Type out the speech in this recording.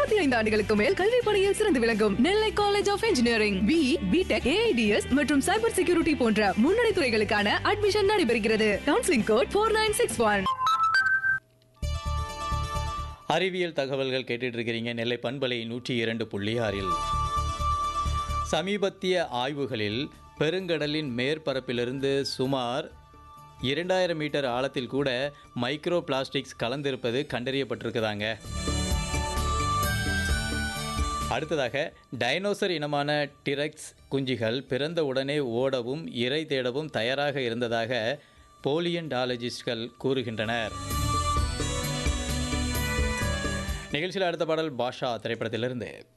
முப்பத்தி ஐந்து ஆண்டுகளுக்கு மேல் கல்வி பணியில் சிறந்து விளங்கும் Nellai college of engineering B BTech AIDS மற்றும் சைபர் செக்யூரிட்டி போன்ற முன்னணி துறைகளுக்கான அட்மிஷன் நடைபெறுகிறது counselling code four nine six one அறிவியல் தகவல்கள் கேட்டுட்டு இருக்கிறீங்க நெல்லை பண்பலை நூற்றி இரண்டு புள்ளி ஆறில் சமீபத்திய ஆய்வுகளில் பெருங்கடலின் மேற்பரப்பிலிருந்து சுமார் இரண்டாயிரம் மீட்டர் ஆழத்தில் கூட மைக்ரோ பிளாஸ்டிக்ஸ் கலந்திருப்பது கண்டறியப்பட்டிருக்குதாங்க அடுத்ததாக டைனோசர் இனமான டிரெக்ஸ் குஞ்சுகள் பிறந்த உடனே ஓடவும் இரை தேடவும் தயாராக இருந்ததாக போலியன்டாலஜிஸ்ட்கள் கூறுகின்றனர் நிகழ்ச்சியில் அடுத்த பாடல் பாஷா திரைப்படத்திலிருந்து